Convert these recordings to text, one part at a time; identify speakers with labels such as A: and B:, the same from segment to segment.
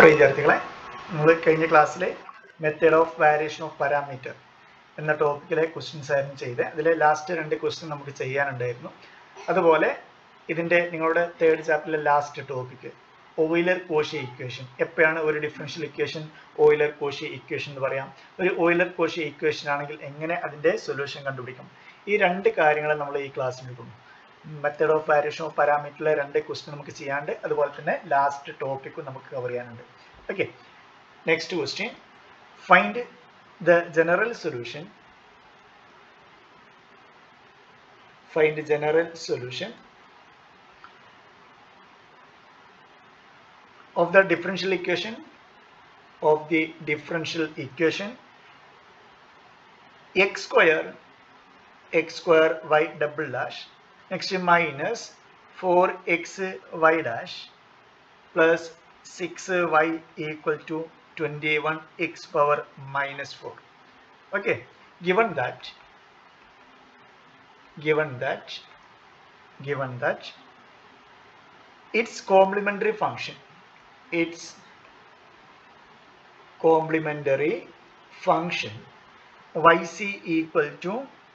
A: പ്രിയ വിദ്യാർത്ഥികളെ നമ്മൾ കഴിഞ്ഞ ക്ലാസ്സിൽ method of variation of parameter എന്ന ടോപ്പിക്കിലെ ക്വസ്റ്റ്യൻസ് ആയിരുന്നു ചെയ്ത് അതിലെ ലാസ്റ്റ് രണ്ട് ക്വസ്റ്റ്യൻ നമുക്ക് ചെയ്യാനുണ്ടായിരുന്നു അതുപോലെ ഇതിൻ്റെ നിങ്ങളുടെ തേർഡ് ചാപ്റ്ററിലെ last topic Euler Cauchy equation എപ്പോഴാണ് ഒരു differential equation Euler Cauchy equation എന്ന് പറയാം ഒരു ഓയിലർ കോഷി ഇക്വേഷൻ ആണെങ്കിൽ എങ്ങനെ അതിൻ്റെ സൊല്യൂഷൻ കണ്ടുപിടിക്കാം ഈ രണ്ട് കാര്യങ്ങൾ നമ്മൾ ഈ ക്ലാസ്സിൽ എടുക്കുന്നു മെത്തേഡ് ഓഫ് വാരിയേഷൻ ഓഫ് പാരാമീറ്ററിലെ രണ്ട് ക്വസ്റ്റ്യൻ നമുക്ക് ചെയ്യാണ്ട് അതുപോലെ തന്നെ ലാസ്റ്റ് ടോപ്പിക്കും നമുക്ക് കവർ ചെയ്യാനുണ്ട് okay next question find the general solution find general solution of the differential equation of the differential equation x square x square y double dash next minus 4x y dash plus 6y equal to 21 x power minus 4 okay given that given that given that its complementary function its complementary function yc equal to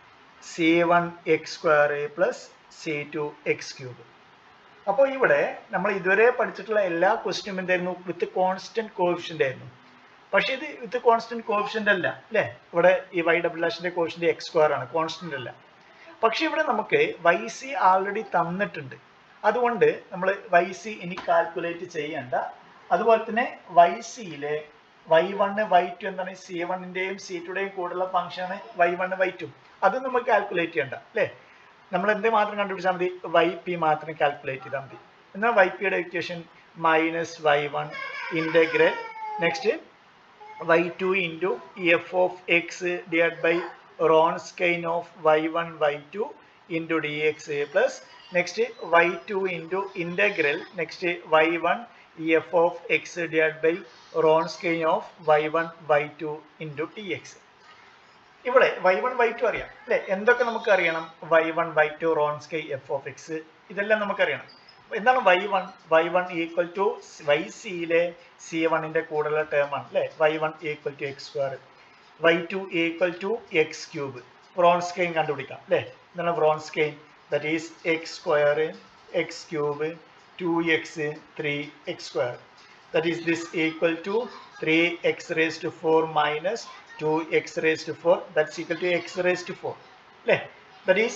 A: c1 x square plus c2 x cube അപ്പോൾ ഇവിടെ നമ്മൾ ഇതുവരെ പഠിച്ചിട്ടുള്ള എല്ലാ ക്വസ്റ്റ്യനും എന്തായിരുന്നു വിത്ത് constant coefficient ആയിരുന്നു പക്ഷേ ഇത് വിത്ത് കോൺസ്റ്റന്റ് കോഫിഷ്യന്റ് അല്ല അല്ലേ ഇവിടെ ഈ വൈ ഡബിൾ ഡാഷിന്റെ കോഫിഷ്യന്റ് എക്സ് സ്ക്വയർ ആണ് കോൺസ്റ്റന്റ് അല്ല പക്ഷേ ഇവിടെ നമുക്ക് വൈ സി ആൾറെഡി തന്നിട്ടുണ്ട് അതുകൊണ്ട് നമ്മൾ വൈ സി ഇനി കാൽക്കുലേറ്റ് ചെയ്യേണ്ട അതുപോലെ തന്നെ വൈ സിയിലെ വൈ വണ് വൈ ടു എന്താണ് സി വണ്ണിന്റെയും സി ടുടെയും കൂടെയുള്ള ഫംഗ്ഷൻ ആണ് വൈ വണ് വൈ ടു അത് നമുക്ക് കാൽക്കുലേറ്റ് ചെയ്യണ്ട അല്ലേ നമ്മൾ എന്ത് മാത്രം കണ്ടുപിടിച്ചാൽ മതി വൈ പി മാത്രം കാൽക്കുലേറ്റ് ചെയ്താൽ മതി എന്നാൽ വൈ പിയുടെ equation minus y one integral next y two into f of x divide by Wronskian of y one y two into d x plus next y two into integral next y one f of x divide by Wronskian of y one y two into t x ഇവിടെ y one y two അറിയാം അല്ലെ എന്തൊക്കെ നമുക്ക് അറിയണം y one y two Wronskian f of X ഇതെല്ലാം നമുക്കറിയണം എന്താണ് y one y one equal to y സിയിലെ സി വണ്ണിന്റെ കൂടെയുള്ള ടേം ആണ് അല്ലെ y one equal to x square y two equal to x cube Wronskian കണ്ടുപിടിക്കാം അല്ലെ എന്താണ് Wronskian that is x square x cube two x three x square that is this equal to 3x raised to 4 minus 2x raised to 4 that's equal to x raised to 4 അല്ലേ that is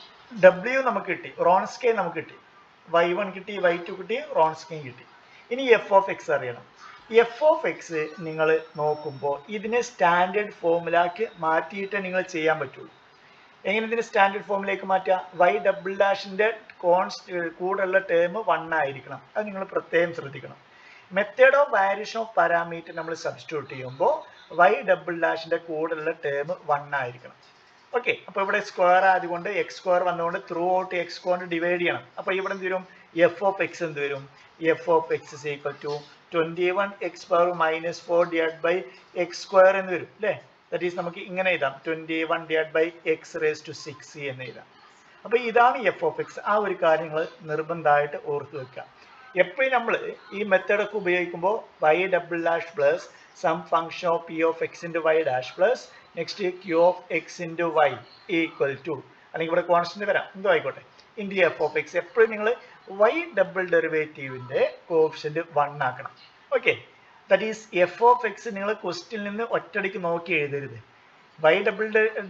A: w നമുക്ക് കിട്ടി Wronskian നമുക്ക് കിട്ടി y one കിട്ടി y two കിട്ടി Wronskian കിട്ടി ഇനി f of x അറിയണം എഫ് ഓഫ് എക്സ് നിങ്ങൾ നോക്കുമ്പോൾ ഇതിനെ സ്റ്റാൻഡേർഡ് ഫോമിലാക്കി മാറ്റിയിട്ട് നിങ്ങൾ ചെയ്യാൻ പറ്റുള്ളൂ എങ്ങനെ ഇതിനെ സ്റ്റാൻഡേർഡ് ഫോമിലേക്ക് മാറ്റുക വൈ ഡബിൾ ഡാഷിന്റെ കോൺസ്റ്റ് കൂടെയുള്ള ടേം വൺ ആയിരിക്കണം അത് നിങ്ങൾ പ്രത്യേകം ശ്രദ്ധിക്കണം method of variation of parameter നമ്മൾ സബ്സ്റ്റിറ്റ്യൂട്ട് ചെയ്യുമ്പോൾ വൈ ഡബിൾ ഡാഷിന്റെ കൂടെയുള്ള ടേം വൺ ആയിരിക്കണം ഓക്കെ അപ്പോൾ ഇവിടെ സ്ക്വയർ ആയതുകൊണ്ട് എക്സ് സ്ക്വയർ വന്നുകൊണ്ട് ത്രൂ ഔട്ട് എക്സ് കൊണ്ട് ഡിവൈഡ് ചെയ്യണം അപ്പോൾ ഇവിടെ എന്ത് വരും എഫ് ഓഫ് എക്സ് എന്ത് വരും f of x is equal to twenty one x power minus four divide by x square എന്ന് വരും അല്ലേ ദറ്റ് ഈസ് നമുക്ക് ഇങ്ങനെ എഴുതാം twenty one divide by x raise to six എന്ന് എഴുതാം അപ്പോൾ ഇതാണ് എഫ് ഓഫ് എക്സ് ആ ഒരു കാര്യങ്ങൾ നിർബന്ധമായിട്ട് ഓർത്ത് വെക്കുക എപ്പോഴും നമ്മൾ ഈ മെത്തേഡ് ഒക്കെ ഉപയോഗിക്കുമ്പോൾ y double dash plus some function of p of x into y dash plus next q of x into y equal to അല്ലെങ്കിൽ ഇവിടെ കോൺസ്റ്റന്റ് വരാം എന്തോ ആയിക്കോട്ടെ ഇൻറ്റു എഫ് ഓഫ് എക്സ് എപ്പോഴും നിങ്ങൾ വൈ ഡബിൾ ഡെറിവേറ്റീവിൻ്റെ കോപ്ഷൻ്റ് വൺ ആക്കണം okay that is f of x നിങ്ങൾ ക്വസ്റ്റിൽ നിന്ന് ഒറ്റടിക്ക് നോക്കി എഴുതരുത് വൈ ഡബിൾ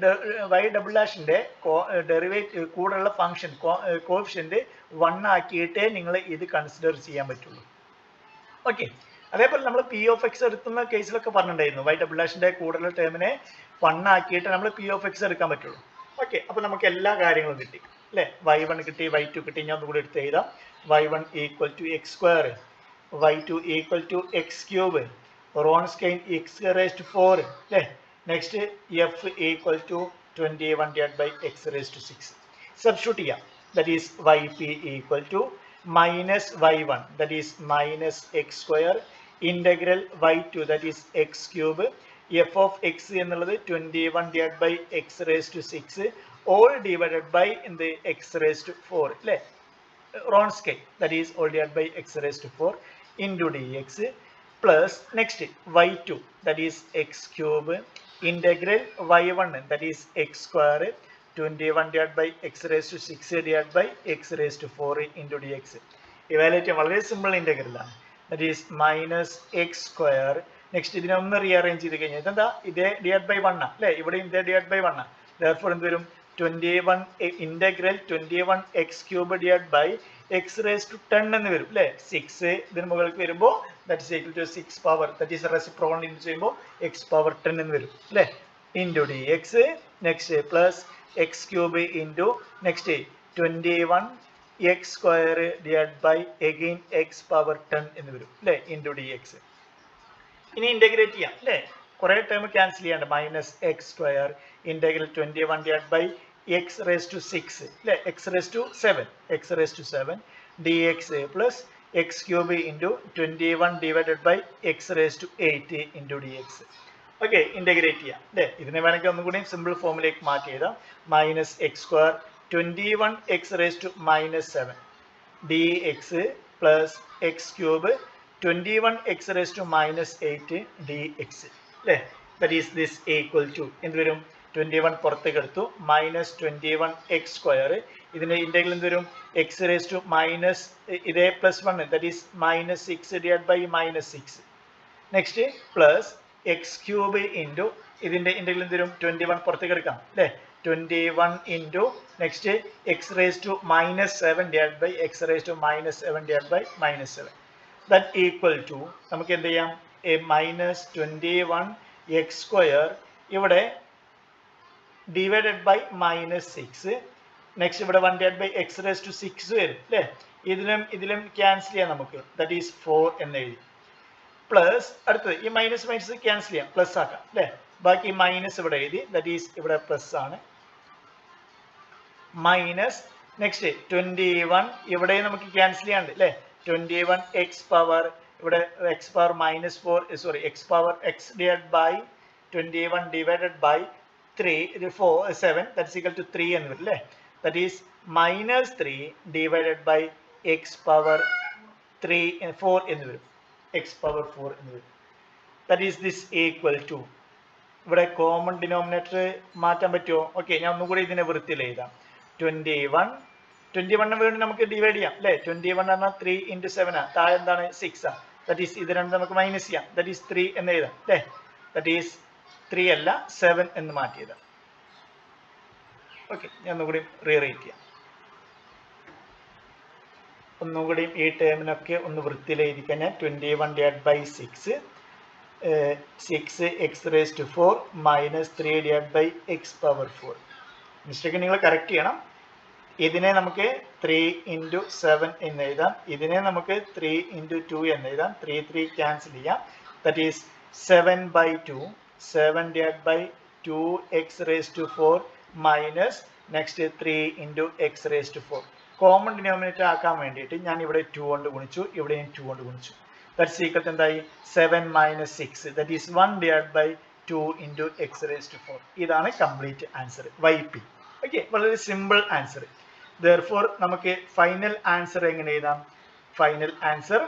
A: വൈ ഡബിൾ ഡാഷിന്റെ ഡെറിവേറ്റ് കൂടെയുള്ള ഫംഗ്ഷൻ കോഫിഷ്യന്റ് വൺ ആക്കിയിട്ടേ നിങ്ങൾ ഇത് കൺസിഡർ ചെയ്യാൻ പറ്റുള്ളൂ ഓക്കെ അതേപോലെ നമ്മൾ പി ഓഫ് എക്സ് എടുക്കുന്ന കേസിലൊക്കെ പറഞ്ഞിട്ടുണ്ടായിരുന്നു വൈ ഡബിൾ ഡാഷിന്റെ കൂടെയുള്ള ടേമിനെ വൺ ആക്കിയിട്ട് നമ്മൾ പി ഓഫ് എക്സ് എടുക്കാൻ പറ്റുള്ളൂ ഓക്കെ അപ്പൊ നമുക്ക് എല്ലാ കാര്യങ്ങളും കിട്ടി അല്ലെ വൈ വൺ കിട്ടി വൈ ടു കിട്ടി ഞാൻ ഒന്നുകൂടി എടുത്ത് എഴുതാം y one equal to x square y two equal to x cube Wronskian x raised four അല്ലേ next f equal to twenty one divide by x raise to six substitute ചെയ്യാം that is y p equal to minus y one that is minus x square integral y two that is x cube f of X എന്നുള്ളത് twenty one divide by x raise to six all divided by എന്ത് x raise to four അല്ലേ Wronskian that is all divide by x raise to four into dx plus next y2 that is x cube integral y1 that is x square 21 divided by x raised to 6 divided by x raised to 4 into dx evaluate വളരെ simple integral ആണ് that is minus x square next ഇതിനെ ഒന്ന് rearrange ചെയ്ത് കഴിഞ്ഞാൽ ഇതെന്താ ഇതേ divide by one ആണ് അല്ലേ ഇവിടെ ഇതേ ഡിവൈഡ് ബൈ വൺ ആണ് ദർഫോർ എന്ത് വരും twenty one integral twenty one x cube divide by x raise to ten എന്ന് വരും അല്ലേ സിക്സ് ഇതിന് മുകളിലേക്ക് വരുമ്പോൾ that is equal to six power that is reciprocal in ചെയ്യുമ്പോൾ എക്സ് പവർ ടെൻ എന്ന് വരും അല്ലേ into d x next plus x cube into next twenty one x square divide by again x power ten എന്ന് വരും അല്ലേ into d x ഇനി integrate ചെയ്യാം അല്ലേ കുറെ ടേം ക്യാൻസൽ ചെയ്യാണ്ട് minus x square integral twenty one divide by x raise to six അല്ലേ x raise to seven x raise to seven d x plus x cube into twenty one divided by x raise to eight into d X okay integrate ചെയ്യാം അല്ലേ ഇതിനെ വേണമെങ്കിൽ ഒന്നുകൂടി simple ഫോമിലേക്ക് മാറ്റി എഴുതാം minus x square twenty one x raise to minus seven d x plus x cube twenty one x raise to minus eight d x അല്ലേ that is this equal to എന്ത് വരും ട്വന്റി വൺ പുറത്തേക്ക് എടുത്തു minus twenty one x square ഇതിന്റെ integral എന്ത് വരും x raise to minus ഇതേ plus one that is minus six divide by minus six next plus x cube into ഇതിന്റെ integral എന്ത് വരും ട്വന്റി വൺ പുറത്തേക്ക് എടുക്കാം അല്ലേ twenty one into next x raise to minus seven divide by x raise to minus seven divide by minus seven that equal to നമുക്ക് എന്ത് ചെയ്യാം എ minus twenty one x square ഇവിടെ divided by minus six next ഇവിടെ one divide by x raise to six വരും അല്ലേ ഇതിലും ഇതിലും ക്യാൻസൽ ചെയ്യാം നമുക്ക് ദറ്റ് ഈസ് ഫോർ എന്ന് എഴുതി പ്ലസ് അടുത്തത് ഈ മൈനസ് മൈനസ് ക്യാൻസൽ ചെയ്യാം പ്ലസ് ആക്കാം അല്ലേ ബാക്കി മൈനസ് ഇവിടെ എഴുതി ദറ്റ് ഈസ് ഇവിടെ പ്ലസ് ആണ് മൈനസ് നെക്സ്റ്റ് ട്വന്റി വൺ ഇവിടെ നമുക്ക് ക്യാൻസൽ ചെയ്യാണ്ട് അല്ലേ ട്വന്റി വൺ എക്സ് പവർ ഇവിടെ x power minus four sorry x power x divide by twenty one divided by three ഇത് four seven that's equal to three എന്ന് വരും അല്ലേ that is minus three divided by x power three four എന്ന് വരും x power four എന്ന് വരും that is this equal to ഇവിടെ common denominator മാറ്റാൻ പറ്റുമോ ഓക്കെ ഞാൻ ഒന്നുകൂടി ഇതിനെ വൃത്തിയിൽ എഴുതാം ട്വന്റി വൺ ട്വന്റി വണ്ണിന് വേണ്ടി നമുക്ക് ഡിവൈഡ് ചെയ്യാം അല്ലേ ട്വന്റി വൺ പറഞ്ഞാൽ ത്രീ ഇൻറ്റു സെവൻ ആ താഴെ എന്താണ് സിക്സ് ആ ദറ്റ് ഈസ് ഇത് രണ്ട് നമുക്ക് മൈനസ് ചെയ്യാം ദറ്റ് ഈസ് ത്രീ എന്ന് എഴുതാം അല്ലേ ദറ്റ് ഈസ് ത്രീ അല്ല സെവൻ എന്ന് മാറ്റി എഴുതാം ഓക്കെ ഞാൻ ഒന്നുകൂടി റീറേറ്റ് ചെയ്യാം ഒന്നുകൂടി ഈ ടേമിനൊക്കെ ഒന്ന് വൃത്തിയിൽ എഴുതി കഴിഞ്ഞാൽ twenty one divide by six six x raise to four minus three divide by x power four mistake നിങ്ങൾ കറക്റ്റ് ചെയ്യണം ഇതിനെ നമുക്ക് ത്രീ ഇൻറ്റു സെവൻ എന്ന് എഴുതാം ഇതിനെ നമുക്ക് ത്രീ ഇൻറ്റു ടു എന്ന് എഴുതാം ത്രീ ത്രീ ക്യാൻസൽ ചെയ്യാം that is seven by two seven divide by two x raise to four minus next three into x raise to four common denominator ആക്കാൻ വേണ്ടിയിട്ട് ഞാൻ ഇവിടെ ടു കൊണ്ട് ഗുണിച്ചു ഇവിടെയും ടു കൊണ്ട് ഗുണിച്ചു ദറ്റ്സ് ഈക്വൽ എന്തായി seven minus six that is one divide by two into x raise to four ഇതാണ് complete answer y p okay വളരെ സിമ്പിൾ ആൻസർ ദർഫോർ നമുക്ക് ഫൈനൽ ആൻസർ എങ്ങനെ എഴുതാം final answer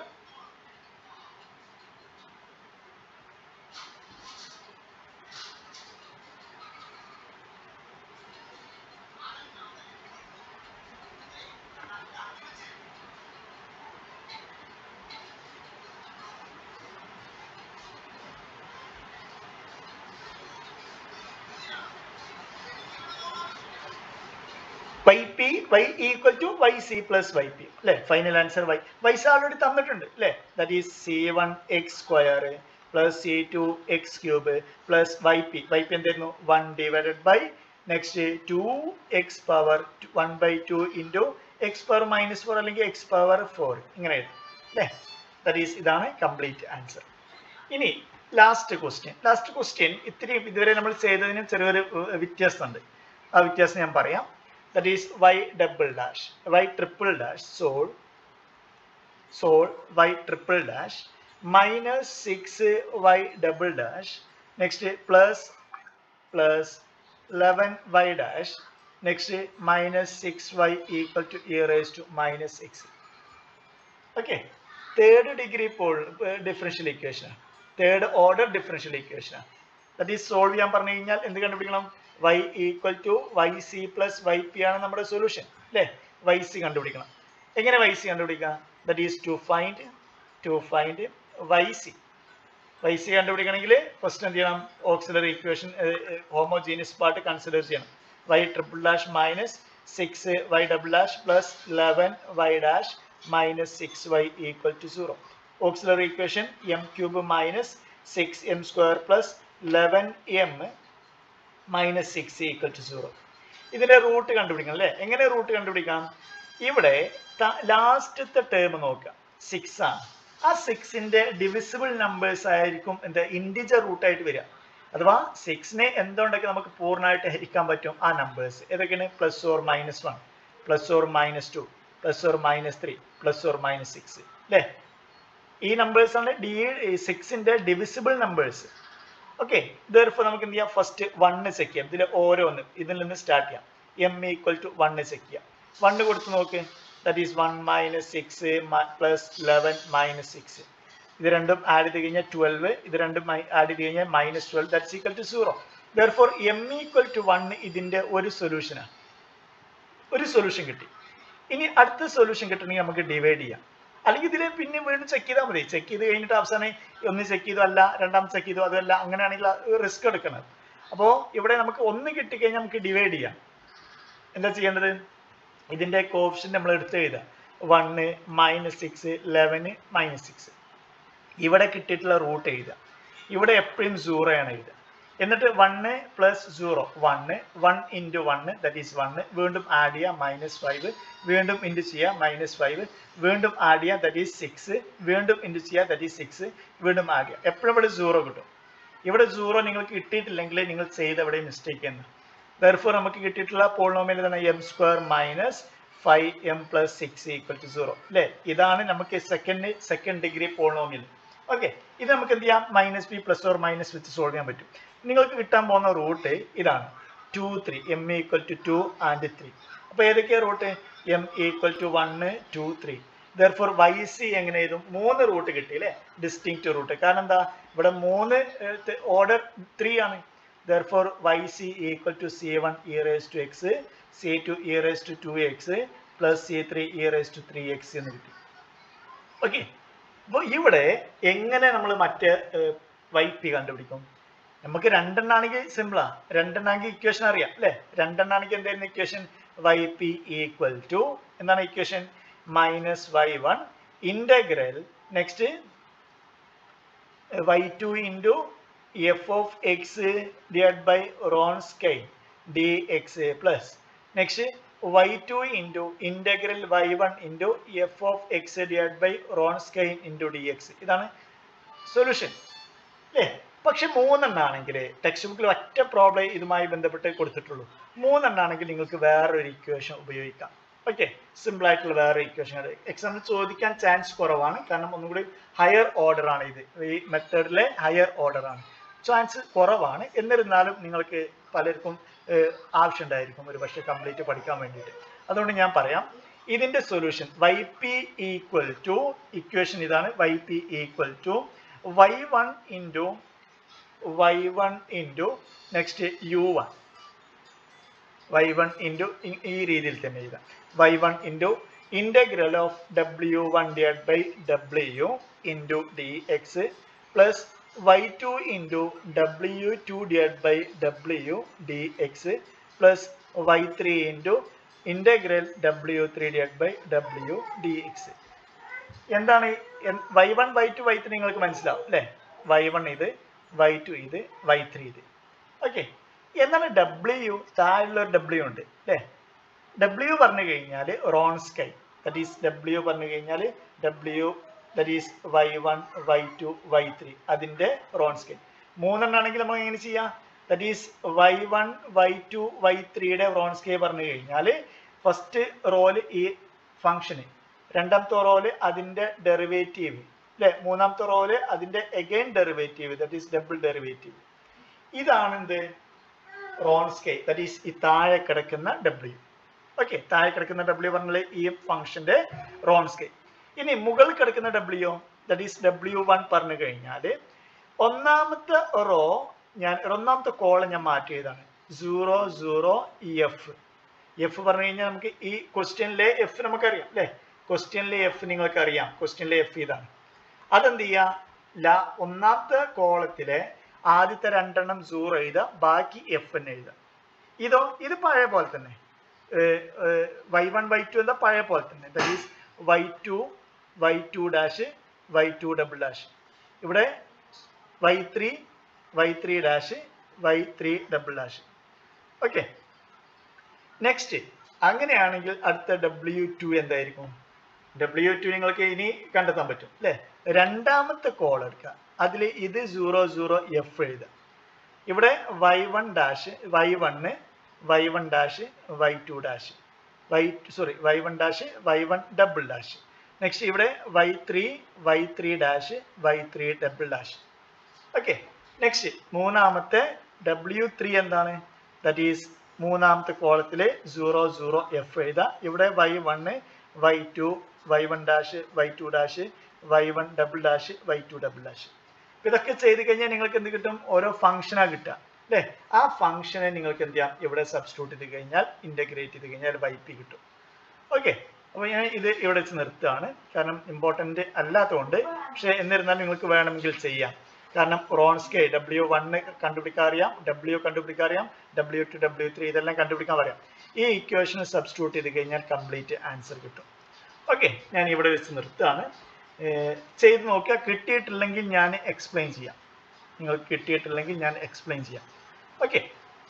A: y p y equal to y c plus y p അല്ലെ final answer y y c already തന്നിട്ടുണ്ട് അല്ലെ that is C one x square plus C two x cube plus y p y p എന്തായിരുന്നു one divided by next two x power one by two into x power minus four അല്ലെങ്കിൽ x power four ഇങ്ങനെ എഴുതും അല്ലേ that is ഇതാണ് complete answer ഇനി last question last question ഇത്തിരി ഇതുവരെ നമ്മൾ ചെയ്തതിന് ചെറിയൊരു ഏർ, വ്യത്യാസമുണ്ട് ആ വ്യത്യാസം ഞാൻ പറയാം that is y double dash y triple dash sol sol y triple dash minus 6y double dash next plus plus 11y dash next minus 6y equal to e raised to minus 6 okay third degree pole differential ഇക്വേഷനാണ് third order differential ഇക്വേഷനാണ് that is solve ചെയ്യാൻ പറഞ്ഞു കഴിഞ്ഞാൽ എന്ത് കണ്ടുപിടിക്കണം y equal to y c plus y p ആണ് നമ്മുടെ solution അല്ലേ വൈ സി കണ്ടുപിടിക്കണം എങ്ങനെ വൈ സി കണ്ടുപിടിക്കാം that is to find to find y c y c കണ്ടുപിടിക്കണമെങ്കിൽ ഫസ്റ്റ് എന്ത് ചെയ്യണം auxiliary equation homogeneous part consider ചെയ്യണം y triple dash minus six y double dash plus eleven Y dash minus six y equal to zero auxiliary equation m cube minus six m square plus eleven m minus six equal to zero ഇതിന്റെ root കണ്ടുപിടിക്കണം അല്ലേ എങ്ങനെ root കണ്ടുപിടിക്കാം ഇവിടെ ലാസ്റ്റത്തെ term നോക്കുക six ആണ് ആ സിക്സിന്റെ ഡിവിസിബിൾ നമ്പേഴ്സ് ആയിരിക്കും എന്താ ഇൻഡിജർ റൂട്ടായിട്ട് വരിക അഥവാ സിക്സിനെ എന്തുകൊണ്ടൊക്കെ നമുക്ക് പൂർണ്ണമായിട്ട് ഹരിക്കാൻ പറ്റും ആ നമ്പേഴ്സ് ഏതൊക്കെയാണ് plus or minus one plus or minus two plus or minus three plus or minus six അല്ലേ ഈ നമ്പേഴ്സ് ആണ് ഡി സിക്സിന്റെ ഡിവിസിബിൾ നമ്പേഴ്സ് ഓക്കെ ഇതേർഫോർ നമുക്ക് എന്ത് ചെയ്യാം ഫസ്റ്റ് വണ്ണ് ചെക്ക് ചെയ്യാം ഇതിൽ ഓരോന്ന് ഇതിൽ നിന്ന് സ്റ്റാർട്ട് ചെയ്യാം m equal to one check ചെയ്യാം വണ്ണ് കൊടുത്ത് നോക്ക് that is one minus six plus eleven minus six ഇത് രണ്ടും ആഡ് ചെയ്ത് കഴിഞ്ഞാൽ ട്വൽവ് ഇത് രണ്ടും ആഡ് ചെയ്ത് കഴിഞ്ഞാൽ minus twelve that's equal to zero therefore m equal to one ഇതിന്റെ ഒരു സൊല്യൂഷനാണ് ഒരു സൊല്യൂഷൻ കിട്ടി ഇനി അടുത്ത സൊല്യൂഷൻ കിട്ടണമെങ്കിൽ നമുക്ക് ഡിവൈഡ് ചെയ്യാം അല്ലെങ്കിൽ ഇതിൽ പിന്നെ വീണ്ടും ചെക്ക് ചെയ്താൽ മതി ചെക്ക് ചെയ്ത് കഴിഞ്ഞിട്ട് അവസാനം ഒന്ന് ചെക്ക് ചെയ്തു അല്ല രണ്ടാമത് ചെക്ക് ചെയ്തു അതല്ല അങ്ങനെയാണെങ്കിൽ റിസ്ക് എടുക്കണം അപ്പോൾ ഇവിടെ നമുക്ക് ഒന്ന് കിട്ടിക്കഴിഞ്ഞാൽ നമുക്ക് ഡിവൈഡ് ചെയ്യാം എന്താ ചെയ്യേണ്ടത് ഇതിന്റെ കോപ്ഷൻ നമ്മൾ എടുത്ത് എഴുതാം one minus six eleven minus six ഇവിടെ കിട്ടിയിട്ടുള്ള റൂട്ട് എഴുതുക ഇവിടെ എപ്പോഴും സീറോ ആണ് എഴുതുക എന്നിട്ട് one plus zero one one into one that is one വീണ്ടും ആഡ് ചെയ്യുക മൈനസ് ഫൈവ് വീണ്ടും ഇൻറ്റു ചെയ്യുക മൈനസ് ഫൈവ് വീണ്ടും ആഡ് ചെയ്യുക ദറ്റ് ഈസ് സിക്സ് വീണ്ടും ഇൻറ്റു ചെയ്യുക ദറ്റ് ഈസ് സിക്സ് വീണ്ടും ആഡ് ചെയ്യുക എപ്പോഴും ഇവിടെ സീറോ കിട്ടും ഇവിടെ സീറോ നിങ്ങൾക്ക് കിട്ടിയിട്ടില്ലെങ്കിൽ നിങ്ങൾ ചെയ്ത എവിടെ മിസ്റ്റേക്ക് എന്ന് ദർഫോർ നമുക്ക് കിട്ടിയിട്ടുള്ള പോളിനോമിയൽ എന്താണ് m square minus five m plus six equal to zero അല്ലേ ഇതാണ് നമുക്ക് second second degree polynomial okay ഇത് നമുക്ക് എന്ത് ചെയ്യാം minus b plus or minus വെച്ച് സോൾവ് ചെയ്യാൻ പറ്റും നിങ്ങൾക്ക് കിട്ടാൻ പോകുന്ന റൂട്ട് ഇതാണ് two three m equal to two and three അപ്പോൾ ഏതൊക്കെയാണ് root m equal to one two three therefore y c എങ്ങനെ എഴുതും മൂന്ന് റൂട്ട് കിട്ടി അല്ലേ ഡിസ്റ്റിങ്ക്റ്റ് റൂട്ട് കാരണം എന്താ ഇവിടെ മൂന്ന് ഓർഡർ ത്രീ ആണ് therefore y c equal to C one e raise to x c two e raise to two x plus c three e raise to three x എന്ന് കിട്ടി okay അപ്പോൾ ഇവിടെ എങ്ങനെ നമ്മൾ മറ്റേ വൈ പി കണ്ടുപിടിക്കും നമുക്ക് രണ്ടെണ്ണാണെങ്കിൽ സിമ്പിളാ രണ്ടെണ്ണാണെങ്കിൽ ഇക്വേഷൻ അറിയാം അല്ലേ രണ്ടെണ്ണാണെങ്കിൽ എന്തായിരുന്നു equation y p equal to എന്താണ് equation minus y one integral next y two into f of x divide by Wronskian d x plus next y two into integral y one into f of x divide by Wronskian into d x ഇതാണ് solution അല്ലേ പക്ഷെ മൂന്നെണ്ണാണെങ്കിൽ text ബുക്കിൽ ഒറ്റ problem ഇതുമായി ബന്ധപ്പെട്ട് കൊടുത്തിട്ടുള്ളൂ മൂന്നെണ്ണാണെങ്കിൽ നിങ്ങൾക്ക് വേറൊരു ഇക്വേഷൻ ഉപയോഗിക്കാം ഓക്കെ സിമ്പിൾ ആയിട്ടുള്ള വേറെ ഇക്വേഷൻ എക്സാമിൽ ചോദിക്കാൻ ചാൻസ് കുറവാണ് കാരണം ഒന്നുകൂടി ഹയർ ഓർഡർ ആണ് ഇത് ഈ മെത്തേഡിലെ ഹയർ ഓർഡർ ആണ് ചാൻസ് കുറവാണ് എന്നിരുന്നാലും നിങ്ങൾക്ക് പലർക്കും ആവശ്യം ഉണ്ടായിരിക്കും ഒരു പക്ഷേ കംപ്ലീറ്റ് പഠിക്കാൻ വേണ്ടിയിട്ട് അതുകൊണ്ട് ഞാൻ പറയാം ഇതിന്റെ solution Y p equal to equation ഇതാണ് Y p equal to y one into Y one into next you one y one into ഈ രീതിയിൽ തന്നെ എഴുതാം y one into integral of W one divide by W into d x plus Y two into W two divide by W D x plus Y three into integral W three divide by W D X എന്താണ് y one y two Y three നിങ്ങൾക്ക് മനസ്സിലാവും അല്ലേ y one ഇത് y two ഇത് y three ഇത് okay എന്നാൽ ഡബ്ല്യു താഴെയുള്ള ഒരു ഡബ്ല്യു ഉണ്ട് അല്ലേ ഡബ്ല്യു പറഞ്ഞു കഴിഞ്ഞാൽ റോൺ സ്കൈ ദറ്റ് ഈസ് ഡബ്ല്യു പറഞ്ഞു കഴിഞ്ഞാൽ ഡബ്ല്യു that is y one y two Y three അതിൻ്റെ റോൺ സ്കൈ മൂന്നെണ്ണാണെങ്കിൽ നമ്മൾ എങ്ങനെ ചെയ്യാം that is y one y two y ത്രീയുടെ റോൺ സ്കൈ പറഞ്ഞു കഴിഞ്ഞാൽ ഫസ്റ്റ് റോല് ഈ ഫംഗ്ഷന് രണ്ടാമത്തെ റോല് അതിൻ്റെ ഡെറിവേറ്റീവ് അല്ലെ മൂന്നാമത്തെ റോല് അതിൻ്റെ again derivative that is double derivative ഇതാണ് എന്ത് റോൺ സ്കൈ ദറ്റ് ഈസ് ഈ താഴെ കിടക്കുന്ന ഡബ്ല്യു ഓക്കെ താഴെ കിടക്കുന്ന ഡബ്ല്യു പറഞ്ഞാൽ ഈ ഫംഗ്ഷന്റെ റോൺ സ്കൈ ഇനി മുകളിൽ കിടക്കുന്ന W that is W one പറഞ്ഞു കഴിഞ്ഞാൽ ഒന്നാമത്തെ റോ ഞാൻ ഒന്നാമത്തെ കോളം ഞാൻ മാറ്റിയതാണ് സീറോ സീറോ എഫ് എഫ് പറഞ്ഞു കഴിഞ്ഞാൽ നമുക്ക് ഈ ക്വസ്റ്റ്യനിലെ എഫ് നമുക്കറിയാം അല്ലേ ക്വസ്റ്റ്യനിലെ എഫ് നിങ്ങൾക്ക് അറിയാം ക്വസ്റ്റ്യനിലെ എഫ് ഇതാണ് അതെന്ത് ചെയ്യുക ല ഒന്നാമത്തെ കോളത്തിലെ ആദ്യത്തെ രണ്ടെണ്ണം സീറോ എഴുതുക ബാക്കി എഫ് എന്ന് എഴുതുക ഇതോ ഇത് പഴയ പോലെ തന്നെ വൈ വൺ വൈ ടു എന്താ പഴയ പോലെ തന്നെ that is y two y two dash y two double dash ഇവിടെ y three y three dash y three double dash okay next അങ്ങനെയാണെങ്കിൽ അടുത്ത ഡബ്ല്യു ടു എന്തായിരിക്കും ഡബ്ല്യു ടു നിങ്ങൾക്ക് ഇനി കണ്ടെത്താൻ പറ്റും അല്ലേ രണ്ടാമത്തെ കോൾ എടുക്കുക അതിൽ ഇത് സീറോ സീറോ എഫ് എഴുതുക ഇവിടെ y one dash y one y one dash y two dash y sorry y one dash y one double dash next ഇവിടെ y three y three dash y three double dash okay next മൂന്നാമത്തെ ഡബ്ല്യു three എന്താണ് that is മൂന്നാമത്തെ കോളത്തിൽ zero zero f എഴുതുക ഇവിടെ y one y two y one dash y two dash y one double dash y two double dash ഇതൊക്കെ ചെയ്ത് കഴിഞ്ഞാൽ നിങ്ങൾക്ക് എന്ത് കിട്ടും ഓരോ ഫംഗ്ഷനാണ് കിട്ടുക അല്ലേ ആ ഫംഗ്ഷനെ നിങ്ങൾക്ക് എന്ത് ചെയ്യാം ഇവിടെ സബ്സ്റ്റിറ്റ്യൂട്ട് ചെയ്ത് കഴിഞ്ഞാൽ ഇന്റഗ്രേറ്റ് ചെയ്ത് കഴിഞ്ഞാൽ വൈ പി കിട്ടും ഓക്കെ അപ്പോൾ ഞാൻ ഇത് ഇവിടെ വെച്ച് നിർത്തുകയാണ് കാരണം ഇമ്പോർട്ടൻ്റ് അല്ലാത്തതുകൊണ്ട് പക്ഷേ എന്നിരുന്നാലും നിങ്ങൾക്ക് വേണമെങ്കിൽ ചെയ്യാം കാരണം റോൺസ്കെ ഡബ്ല്യു വണ്ണ് കണ്ടുപിടിക്കാൻ അറിയാം ഡബ്ല്യു കണ്ടുപിടിക്കാൻ അറിയാം ഡബ്ല്യു ടു ഡബ്ല്യു ത്രീ ഇതെല്ലാം കണ്ടുപിടിക്കാൻ അറിയാം ഈ ഇക്വേഷൻ സബ്സ്റ്റിറ്റ്യൂട്ട് ചെയ്ത് കഴിഞ്ഞാൽ കംപ്ലീറ്റ് ആൻസർ കിട്ടും ഓക്കെ ഞാൻ ഇവിടെ വെച്ച് നിർത്തുകയാണ് ഏർ ചെയ്ത് നോക്കുക കിട്ടിയിട്ടില്ലെങ്കിൽ ഞാൻ എക്സ്പ്ലെയിൻ ചെയ്യാം നിങ്ങൾക്ക് കിട്ടിയിട്ടില്ലെങ്കിൽ ഞാൻ എക്സ്പ്ലെയിൻ ചെയ്യാം ഓക്കെ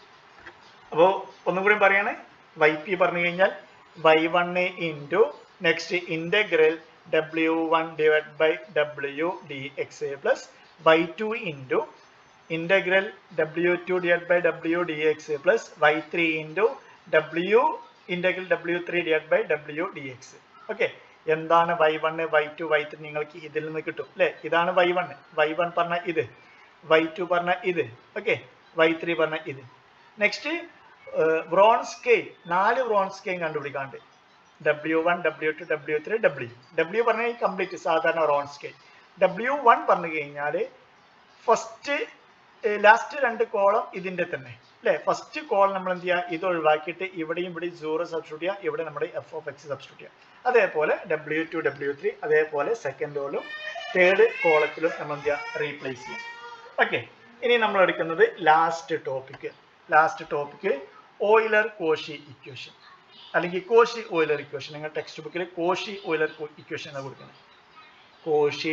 A: അപ്പോൾ ഒന്നും കൂടി പറയണേ വൈ പി പറഞ്ഞു കഴിഞ്ഞാൽ Y one into next integral W one divide by W D X A plus Y two into integral W two divide by W D X A plus Y three into W integral W three divide by W D X okay എന്താണ് Y one Y two Y three നിങ്ങൾക്ക് ഇതിൽ നിന്ന് കിട്ടും അല്ലേ ഇതാണ് Y one y one പറഞ്ഞ ഇത് y to പറഞ്ഞ ഇത് ഓക്കെ വൈ ത്രീ പറഞ്ഞ ഇത് നെക്സ്റ്റ് ബ്രോൺസ് സ്കെയിൽ നാല് ബ്രോൺസ് സ്കെയിൽ കണ്ടുപിടിക്കാണ്ട് W one W two W three W W പറഞ്ഞാൽ കംപ്ലീറ്റ് സാധാരണ റോൺ സ്കെയിൽ ഡബ്ല്യു വൺ പറഞ്ഞു കഴിഞ്ഞാൽ ഫസ്റ്റ് ലാസ്റ്റ് രണ്ട് കോളം ഇതിന്റെ തന്നെ അല്ലെ ഫസ്റ്റ് കോൾ നമ്മൾ എന്ത് ചെയ്യുക ഇത് ഒഴിവാക്കിയിട്ട് ഇവിടെയും ഇവിടെ സീറോ സബ്സ്റ്റിറ്റ്യൂട്ട് ചെയ്യുക ഇവിടെ നമ്മുടെ എഫ് ഓഫ് എക്സ് സബ്സ്റ്റിറ്റ്യൂട്ട് ചെയ്യുക അതേപോലെ ഡബ്ല്യു ടു ഡബ്ല്യു ത്രീ അതേപോലെ സെക്കൻഡ് കോളും തേർഡ് കോളത്തിലും നമ്മൾ എന്ത് ചെയ്യുക റീപ്ലേസ് ചെയ്യും ഓക്കെ ഇനി നമ്മൾ എടുക്കുന്നത് last topic last topic Euler Cauchy equation അല്ലെങ്കിൽ കോഷി ഓയിലർ ഇക്വേഷൻ നിങ്ങൾ ടെക്സ്റ്റ് ബുക്കിൽ കോഷി ഓയിലർ ഇക്വേഷൻ എന്ന് കൊടുക്കുന്നത് കോഷി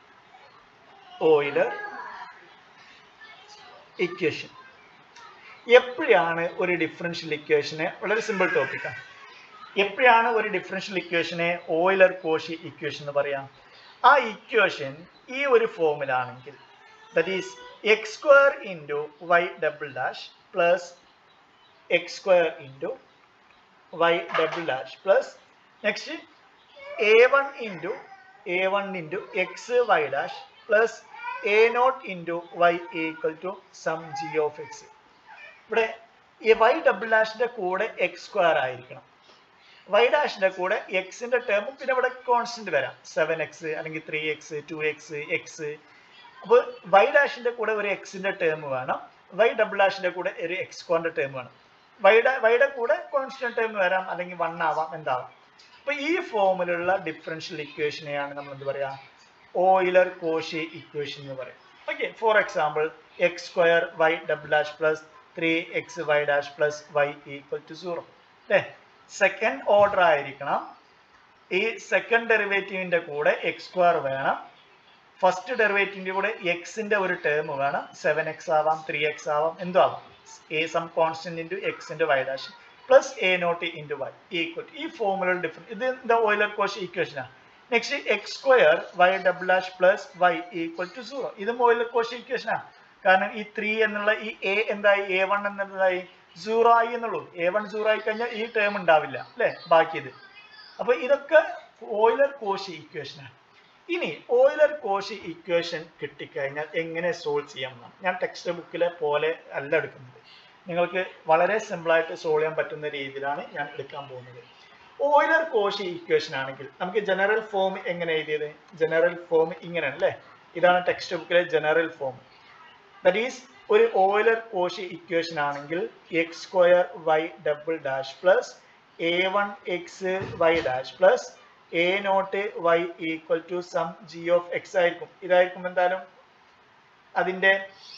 A: ഓയിലർ ഇക്വേഷൻ എപ്പോഴാണ് ഒരു ഡിഫറൻഷ്യൽ ഇക്വേഷന് വളരെ സിമ്പിൾ ടോപ്പിക്കാണ് എപ്പോഴാണ് ഒരു ഡിഫറൻഷ്യൽ ഇക്വേഷനെ ഓയിലർ കോഷി ഇക്വേഷൻ എന്ന് പറയാം ആ ഇക്വേഷൻ ഈ ഒരു ഫോമിലാണെങ്കിൽ that is x square into y double dash plus x square into y double dash plus next a one into a one into x y dash plus a naught into y equal to some g of x ഇവിടെ ഈ y double ഡാഷിന്റെ കൂടെ x square ആയിരിക്കണം y ഡാഷിന്റെ കൂടെ എക്സിന്റെ ടേമും പിന്നെ ഇവിടെ കോൺസ്റ്റന്റ് വരാം സെവൻ എക്സ് അല്ലെങ്കിൽ three x two x x അപ്പോൾ വൈ ഡാഷിന്റെ കൂടെ ഒരു എക്സിന്റെ ടേം വേണം വൈ ഡബിൾ ഡാഷിന്റെ കൂടെ ഒരു എക്സ് സ്ക്വയറിന്റെ ടേം വേണം വൈയുടെ വൈയുടെ കൂടെ കോൺസ്റ്റന്റ് ടേം വരാം അല്ലെങ്കിൽ വൺ ആവാം എന്താവാം അപ്പൊ ഈ ഫോമിലുള്ള ഡിഫറൻഷ്യൽ ഇക്വേഷനെയാണ് നമ്മൾ എന്ത് പറയാ ഓയിലർ കോഷി ഇക്വേഷൻ എന്ന് പറയും okay for example x square y double dash plus three x y dash plus y equal to zero അല്ലേ സെക്കൻഡ് ഓർഡർ ആയിരിക്കണം ഈ സെക്കൻഡ് ഡെറിവേറ്റീവിന്റെ കൂടെ എക്സ് സ്ക്വയർ വേണം ഫസ്റ്റ് ഡെറിവേറ്റീവിന്റെ കൂടെ എക്സിന്റെ ഒരു ടേം വേണം സെവൻ എക്സ് ആവാം ത്രീ എക്സ് ആവാം എന്തോ ആവാം a some constant into x into y dash plus a naught into y equal ഈ ഫോമുലർ ഡിഫറൻസ് ഇത് എന്താ ഓയിലർ കോഷ് ഇക്വേഷനാണ് next x square y double dash plus y equal to zero ഇതും Euler Cauchy ഇക്വേഷനാണ് കാരണം ഈ three എന്നുള്ള ഈ എ എന്തായി എ വൺ എന്നതായി സീറോ ആയി എന്നുള്ളൂ എ വൺ സീറോ ആയി കഴിഞ്ഞാൽ ഈ ടേം ഉണ്ടാവില്ല അല്ലേ ബാക്കി ഇത് അപ്പൊ ഇതൊക്കെ ഓയിലർ കോഷി ഇക്വേഷനാണ് ഇനി ഓയിലർ കോഷി ഇക്വേഷൻ കിട്ടിക്കഴിഞ്ഞാൽ എങ്ങനെ സോൾവ് ചെയ്യാം എന്നാണ് ഞാൻ ടെക്സ്റ്റ് ബുക്കിലെ പോലെ അല്ല എടുക്കുന്നത് നിങ്ങൾക്ക് വളരെ സിമ്പിളായിട്ട് സോൾവ് ചെയ്യാൻ പറ്റുന്ന രീതിയിലാണ് ഞാൻ എടുക്കാൻ പോകുന്നത് ഓയിലർ കോഷി ഇക്വേഷൻ ആണെങ്കിൽ നമുക്ക് ജനറൽ ഫോം എങ്ങനെ എഴുതിയത് ജനറൽ ഫോം ഇങ്ങനെയാണ് അല്ലേ ഇതാണ് ടെക്സ്റ്റ് ബുക്കിലെ ജനറൽ ഫോം ദറ്റ് ഈസ് ഒരു ഓയിലർ കോഷി ഇക്വേഷൻ ആണെങ്കിൽ x square y double dash plus a one x y dash plus a naught y equal to some g of x ആയിരിക്കും ഇതായിരിക്കും എന്തായാലും അതിന്റെ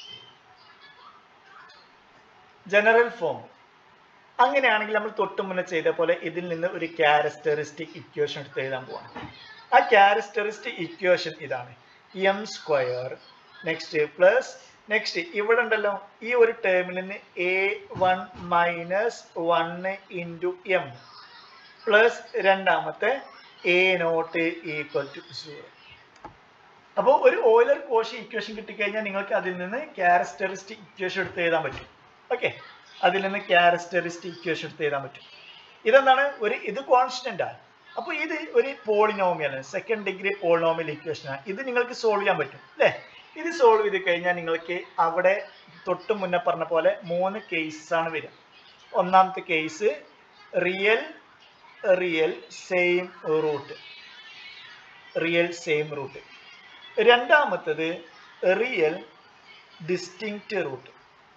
A: ജനറൽ ഫോം അങ്ങനെയാണെങ്കിൽ നമ്മൾ തൊട്ട് മുന്നേ ചെയ്ത പോലെ ഇതിൽ നിന്ന് ഒരു ക്യാരക്ടറിസ്റ്റിക് ഇക്വേഷൻ എടുത്ത് എഴുതാൻ പോവാണ് ആ ക്യാരക്ടറിസ്റ്റിക് ഇക്വേഷൻ ഇതാണ് m square next plus next ഇവിടെ ഉണ്ടല്ലോ ഈ ഒരു ടേമിൽ നിന്ന് a one minus one into m plus രണ്ടാമത്തെ a naught equal to zero അപ്പോൾ ഒരു ഓയിലർ കോഷി ഇക്വേഷൻ കിട്ടിക്കഴിഞ്ഞാൽ നിങ്ങൾക്ക് അതിൽ നിന്ന് ക്യാരക്ടറിസ്റ്റിക് ഇക്വേഷൻ എടുത്ത് എഴുതാൻ പറ്റും ഓക്കെ അതിൽ നിന്ന് ക്യാരക്ടറിസ്റ്റിക് ഇക്വേഷൻ എടുത്ത് എഴുതാൻ പറ്റും ഇതെന്താണ് ഒരു ഇത് കോൺസ്റ്റന്റ് ആണ് അപ്പോൾ ഇത് ഒരു polynomial second degree polynomial equation ആണ് ഇത് നിങ്ങൾക്ക് സോൾവ് ചെയ്യാൻ പറ്റും അല്ലേ ഇത് സോൾവ് ചെയ്ത് കഴിഞ്ഞാൽ നിങ്ങൾക്ക് അവിടെ തൊട്ട് മുന്നേ പറഞ്ഞ പോലെ മൂന്ന് കേസസ് ആണ് വരിക ഒന്നാമത്തെ case real real same root real same root രണ്ടാമത്തത് real distinct root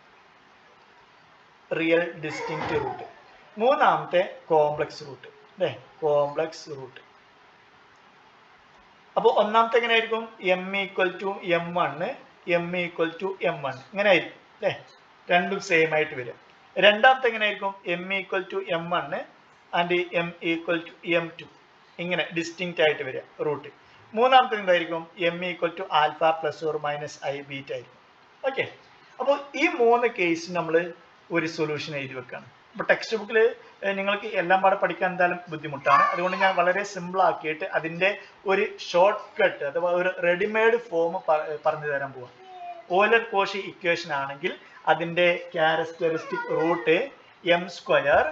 A: real distinct root മൂന്നാമത്തെ കോംപ്ലക്സ് റൂട്ട് അല്ലേ കോംപ്ലക്സ് റൂട്ട് അപ്പോൾ ഒന്നാമത്തെ എങ്ങനെ ആയിരിക്കും m equal to m one m equal to m one ഇങ്ങനെ ആയിരിക്കും അല്ലേ രണ്ടും സെയിം ആയിട്ട് വരും രണ്ടാമത്തെ എങ്ങനെ ആയിരിക്കും m equal to m one and m equal to m two ഇങ്ങനെ ഡിസ്റ്റിങ്ക്റ്റ് ആയിട്ട് വരിക റൂട്ട് മൂന്നാമത്തെ എന്തായിരിക്കും m equal to alpha plus or minus i beta ആയിരിക്കും ഓക്കെ അപ്പോൾ ഈ മൂന്ന് കേസ് നമ്മൾ ഒരു സൊല്യൂഷൻ എഴുതി വെക്കുകയാണ് അപ്പോൾ ടെക്സ്റ്റ് ബുക്കിൽ നിങ്ങൾക്ക് എല്ലാം പാടെ പഠിക്കാൻ എന്തായാലും ബുദ്ധിമുട്ടാണ് അതുകൊണ്ട് ഞാൻ വളരെ സിമ്പിൾ ആക്കിയിട്ട് അതിൻ്റെ ഒരു ഷോർട്ട് കട്ട് അഥവാ ഒരു റെഡിമെയ്ഡ് ഫോം പറഞ്ഞു തരാൻ പോവാം ഓയിലർ കോഷി ഇക്വേഷൻ ആണെങ്കിൽ അതിൻ്റെ characteristic root m square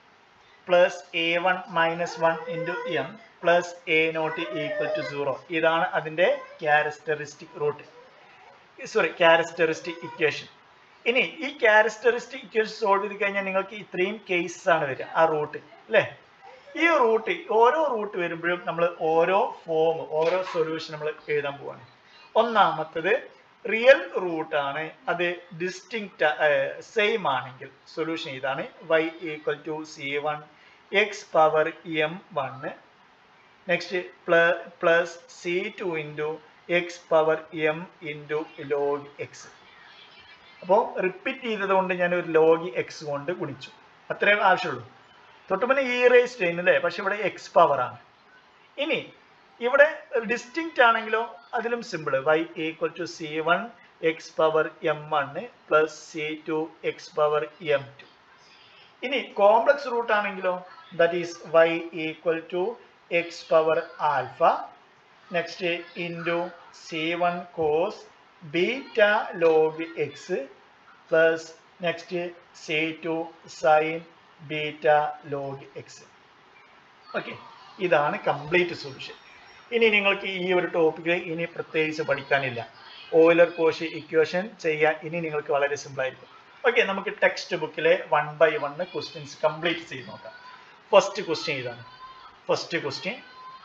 A: plus a one minus one into m plus a naught equal to zero ഇതാണ് അതിൻ്റെ characteristic root sorry characteristic equation ഇനി ഈ ക്യാരക്ടറിസ്റ്റിക് ഇക്വേഷൻ സോൾവ് ചെയ്ത് കഴിഞ്ഞാൽ നിങ്ങൾക്ക് ഇത്രയും കേസസ് ആണ് വരിക ആ റൂട്ട് അല്ലേ ഈ റൂട്ട് ഓരോ റൂട്ട് വരുമ്പോഴും നമ്മൾ ഓരോ ഫോം ഓരോ സൊല്യൂഷൻ നമ്മൾ എഴുതാൻ പോവാണ് ഒന്നാമത്തത് റിയൽ റൂട്ട് ആണ് അത് ഡിസ്റ്റിങ്ക്റ്റ് സെയിം ആണെങ്കിൽ സൊല്യൂഷൻ ഇതാണ് y equal to C one x power m one next plus C two into x power m into log x അപ്പോൾ റിപ്പീറ്റ് ചെയ്തത് കൊണ്ട് ഞാൻ ഒരു ലോഗ് എക്സ് കൊണ്ട് ഗുണിച്ചു അത്രേ ആവശ്യമുള്ളൂ തൊട്ട് പിന്നെ ഇ റേസ് ചെയ്യുന്നു അല്ലേ പക്ഷെ ഇവിടെ എക്സ് പവർ ആണ് ഇനി ഇവിടെ ഡിസ്റ്റിങ്ക്റ്റ് ആണെങ്കിലോ അതിലും simple y equal to C one x power m one plus C two x power m two ഇനി കോംപ്ലക്സ് റൂട്ട് ആണെങ്കിലോ that is y equal to x power alpha next into c one cos beta log x plus next c two sine beta log x okay ഇതാണ് complete solution ഇനി നിങ്ങൾക്ക് ഈ ഒരു ടോപ്പിക്കിൽ ഇനി പ്രത്യേകിച്ച് പഠിക്കാനില്ല ഓയിലർ കോഷി ഇക്വേഷൻ ചെയ്യാൻ ഇനി നിങ്ങൾക്ക് വളരെ സിമ്പിൾ ആയിരിക്കും ഓക്കെ നമുക്ക് ടെക്സ്റ്റ് ബുക്കിലെ one by one questions complete ചെയ്ത് നോക്കാം ഫസ്റ്റ് ക്വസ്റ്റ്യൻ ഇതാണ് first question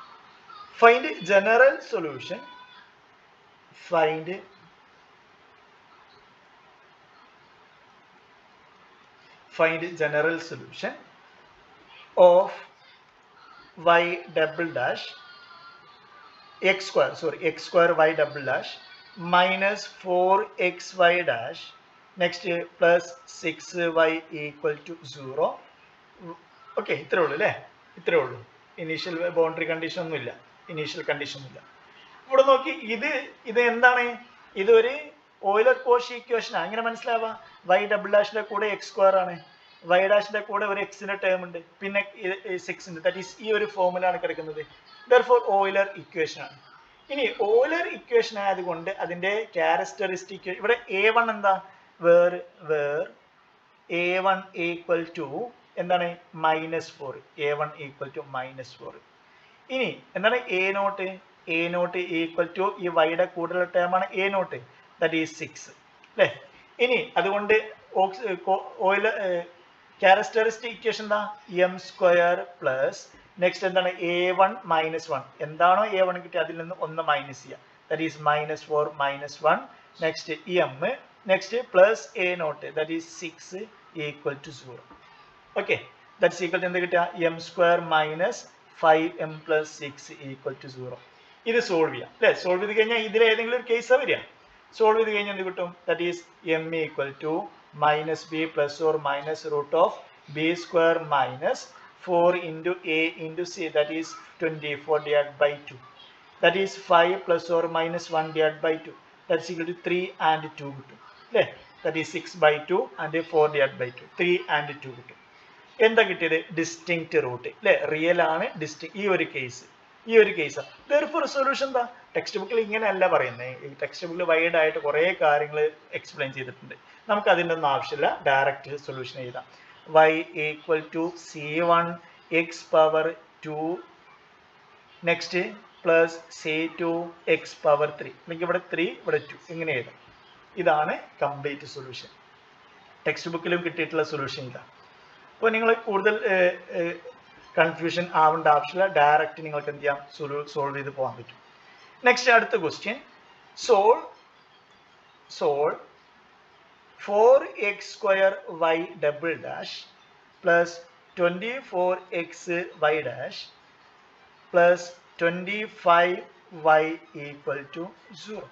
A: find general solution find find general solution of y double dash x square sorry x square y double dash minus 4xy dash next plus 6y equal to 0 okay ഇത്രേ ഉള്ളൂ അല്ലേ ഇത്രേ ഉള്ളൂ initial boundary condition ഒന്നുമില്ല initial condition ഇല്ല ഇവിടെ നോക്കി ഇത് ഇത് എന്താണ് ഇതൊരു ഓയിലർ കോഷി ഇക്വേഷൻ അങ്ങനെ മനസ്സിലാവാ വൈ ഡബിൾ ഡാഷിന്റെ കൂടെ എക്സ് സ്ക്വയർ ആണ് വൈ ഡാഷിന്റെ കൂടെ ഒരു എക്സിന്റെ ടേം ഉണ്ട് പിന്നെ സിക്സ് ഉണ്ട് ദാറ്റ് ഈസ് ഈ ഒരു ഫോമിലാണ് കിടക്കുന്നത് ദർഫോർ ഓയിലർ ഇക്വേഷൻ ആണ് ഇനി ഓയിലർ ഇക്വേഷൻ ആയതുകൊണ്ട് അതിന്റെ ക്യാരക്ടറിസ്റ്റിക് ഇവിടെ എ വൺ എന്താ where where a one equal to എന്താണ് minus four a one equal to minus four ഇനി എന്താണ് a naught a naught equal to ഈ വൈയുടെ കൂടുതലുള്ള ടേമാണ് a naught that is six അല്ലേ ഇനി അതുകൊണ്ട് ഓയില് ക്യാരക്ടറിസ്റ്റിക് ഇക്വേഷൻ എന്താ എം സ്ക്വയർ പ്ലസ് നെക്സ്റ്റ് എന്താണ് എ വൺ മൈനസ് വൺ എന്താണോ എ വൺ കിട്ടിയത് അതിൽ നിന്ന് ഒന്ന് മൈനസ് ചെയ്യുക that is minus four minus one next m next plus a naught that is six equal to zero okay that's equal to എന്ത് കിട്ടുക m square minus five m plus six equal to zero ഇത് solve ചെയ്യാം അല്ലേ solve ചെയ്ത് കഴിഞ്ഞാൽ ഇതിൽ ഏതെങ്കിലും ഒരു കേസാണ് വരിക സോൾവ് ചെയ്ത് കഴിഞ്ഞാൽ എന്ത് കിട്ടും that is m equal to minus b plus or minus root of b square minus four into a into c that is twenty four divide by two that is five plus or minus one divide by two that's equal to three and two കിട്ടും അല്ലേ that is six by two and four divide by two three and two കിട്ടും എന്താ കിട്ടിയത് distinct root അല്ലേ real ആണ് distinct ഈ ഒരു case ഈ ഒരു കേസ് ദർഫോർ സൊല്യൂഷൻ എന്താ ടെക്സ്റ്റ് ബുക്കിൽ ഇങ്ങനെയല്ല പറയുന്നത് ഈ ടെക്സ്റ്റ് ബുക്കിൽ വൈഡ് ആയിട്ട് കുറേ കാര്യങ്ങൾ എക്സ്പ്ലെയിൻ ചെയ്തിട്ടുണ്ട് നമുക്ക് അതിൻ്റെ ഒന്നും ആവശ്യമില്ല ഡയറക്റ്റ് സൊല്യൂഷൻ എഴുതാം y equal to C one x power two next plus C two x power three അല്ലെങ്കിൽ ഇവിടെ ത്രീ ഇവിടെ ടു ഇങ്ങനെ എഴുതാം ഇതാണ് കംപ്ലീറ്റ് സൊല്യൂഷൻ ടെക്സ്റ്റ് ബുക്കിലും കിട്ടിയിട്ടുള്ള സൊല്യൂഷൻ ഇതാണ് അപ്പോൾ നിങ്ങൾ കൂടുതൽ കൺഫ്യൂഷൻ ആവേണ്ട ആവശ്യമില്ല ഡയറക്റ്റ് നിങ്ങൾക്ക് എന്ത് ചെയ്യാം സോൾവ് ചെയ്ത് പോകാൻ പറ്റും നെക്സ്റ്റ് അടുത്ത question solve solve four x square y double dash plus twenty four x y dash plus twenty five y equal to zero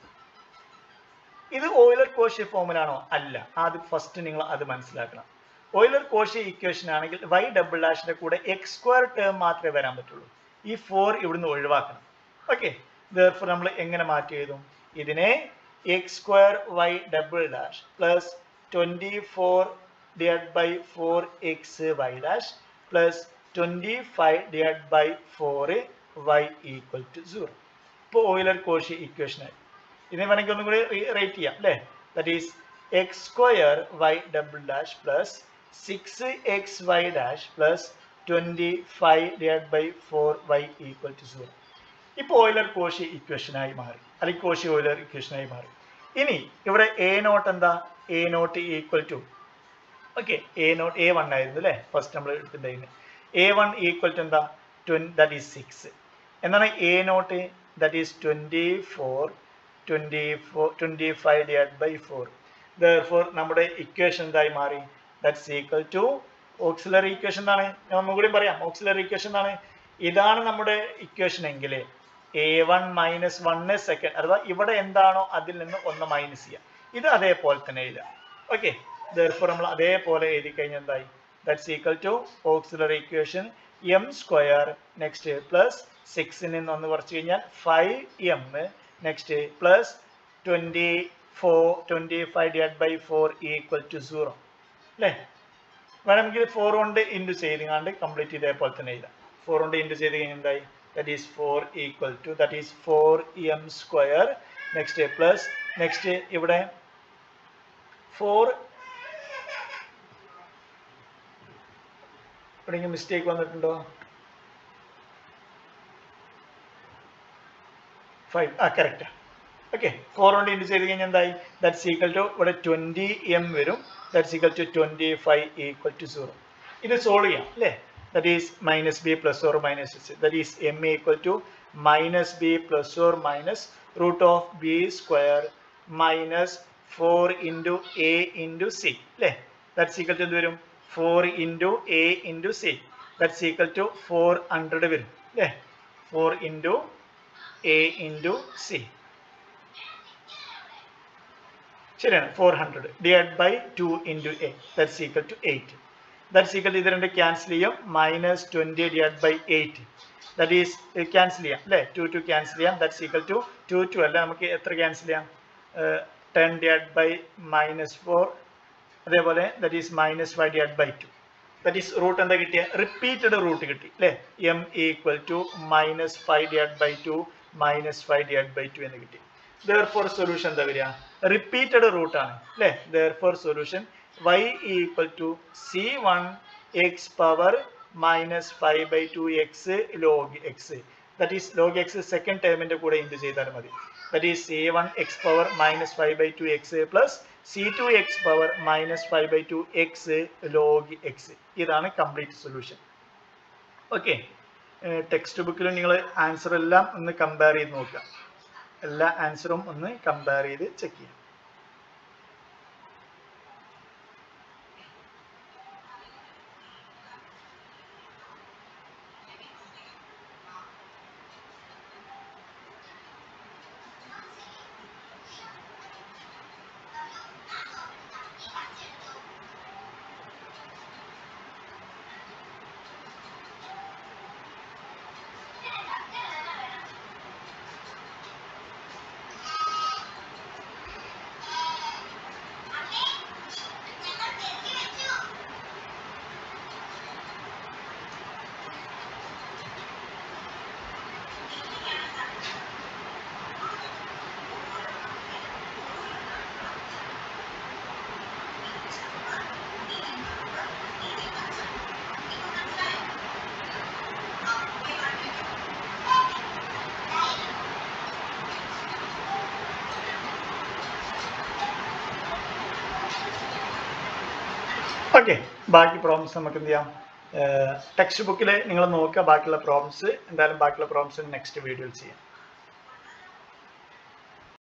A: ഇത് ഓയിലർ കോഷി ഫോമിലാണോ അല്ല ആദ്യം ഫസ്റ്റ് നിങ്ങൾ അത് മനസ്സിലാക്കണം ഓയിലർ കോഷി ഇക്വേഷൻ ആണെങ്കിൽ വൈ ഡബിൾ ഡാഷിന്റെ കൂടെ എക്സ് സ്ക്വയർ ടേം മാത്രമേ വരാൻ പറ്റുള്ളൂ ഈ ഫോർ ഇവിടുന്ന് ഒഴിവാക്കണം ഓക്കെ ദർഫോർ നമ്മൾ എങ്ങനെ മാറ്റി എഴുതും ഇതിനെ x square y double dash plus twenty four divide by four x y dash plus twenty five divide by four y equal to zero ഇപ്പോൾ ഓയിലർ കോഷി ഇക്വേഷനായി ഇതിനെ വേണമെങ്കിൽ ഒന്നും കൂടി റേറ്റ് ചെയ്യാം അല്ലേ that is x square y double dash plus six x y dash plus twenty five divide by four y equal to zero ഇപ്പോൾ Euler Cauchy ഇക്വേഷനായി മാറി അല്ലെങ്കിൽ കോഷി ഓയിലർ ഇക്വേഷനായി മാറി ഇനി ഇവിടെ എ നോട്ട് എന്താ a naught equal to okay a naught a one ആയിരുന്നു അല്ലേ ഫസ്റ്റ് നമ്മൾ എടുത്തിട്ടുണ്ടായിരുന്നു എ വൺ ഈക്വൽ ടു എന്താ ട്വൻ ദാറ്റ് ഈസ് സിക്സ് എന്താണ് a naught that is twenty four twenty four twenty five divide by four therefore നമ്മുടെ equation എന്തായി മാറി that's equal to auxiliary equation എന്താണ് ഞാൻ ഒന്നുകൂടി പറയാം ഓക്സിലറി ഇക്വേഷൻ എന്താണ് ഇതാണ് നമ്മുടെ ഇക്വേഷൻ എങ്കിൽ a one minus one second അഥവാ ഇവിടെ എന്താണോ അതിൽ നിന്ന് ഒന്ന് മൈനസ് ചെയ്യുക ഇത് അതേപോലെ തന്നെ എഴുതുക ഓക്കെ ദർഫോർ നമ്മൾ അതേപോലെ എഴുതി കഴിഞ്ഞാൽ എന്തായി that's equal to auxiliary equation m square next plus സിക്സിൽ നിന്ന് ഒന്ന് കുറച്ച് കഴിഞ്ഞാൽ five m next plus twenty four twenty five divide by four equal to zero അല്ലേ വേണമെങ്കിൽ ഫോർ കൊണ്ട് ഇൻറ്റു ചെയ്തുകൊണ്ട് കംപ്ലീറ്റ് ഇതേപോലെ തന്നെ എഴുതാം ഫോർ കൊണ്ട് ഇൻറ്റു ചെയ്ത് കഴിഞ്ഞാൽ എന്തായി that is four equal to that is four m square next plus next ഇവിടെ ഫോർ എവിടെയെങ്കിലും മിസ്റ്റേക്ക് വന്നിട്ടുണ്ടോ ഫൈവ് ആ കറക്റ്റ് ഓക്കെ ഫോർ കൊണ്ട് ഇൻറ്റു ചെയ്ത് കഴിഞ്ഞാൽ എന്തായി ദാറ്റ്സ് ഈക്വൽ ടു ഇവിടെ ട്വൻറ്റി എം വരും that's equal to twenty five equal to zero ഇത് സോൾവ് ചെയ്യാം അല്ലേ that is minus b plus or minus s that is m equal to minus b plus or minus root of b square minus four into a into c അല്ലേ that's equal to എന്ത് വരും four into a into c that's equal to four hundred വരും അല്ലേ four into a into c ശരിയാണ് four hundred divide by two into a that's equal to eight that's equal ഇത് രണ്ട് cancel ചെയ്യും minus twenty divide by eight that is cancel ചെയ്യാം അല്ലേ two two cancel ചെയ്യാം that's equal to two two അല്ല നമുക്ക് എത്ര ക്യാൻസൽ ചെയ്യാം ten divide by minus four അതേപോലെ that is minus five divide by two that is root എന്താ കിട്ടിയ റിപ്പീറ്റഡ് റൂട്ട് കിട്ടി അല്ലേ m equal to minus five divide by two minus five divide by two എന്ന് കിട്ടി therefore solution എന്താ വരിക repeated root ആണ് അല്ലേ therefore solution y equal to C one x power minus five by two x log x that is log x second ടേമിന്റെ കൂടെ into ചെയ്താൽ മതി that is C one x power minus five by two x plus C two x power minus five by two x log x ഇതാണ് complete solution okay text ബുക്കിലും നിങ്ങൾ answer എല്ലാം ഒന്ന് compare ചെയ്ത് നോക്കുക എല്ലാ ആൻസറും ഒന്ന് കമ്പയർ ചെയ്ത് ചെക്ക് ചെയ്യുക ഓക്കെ ബാക്കി പ്രോബ്ലംസ് നമുക്ക് എന്ത് ചെയ്യാം ടെക്സ്റ്റ് ബുക്കിൽ നിങ്ങൾ നോക്കുക ബാക്കിയുള്ള പ്രോബ്ലംസ് എന്തായാലും ബാക്കിയുള്ള പ്രോബ്ലംസ് നെക്സ്റ്റ് വീഡിയോയിൽ ചെയ്യാം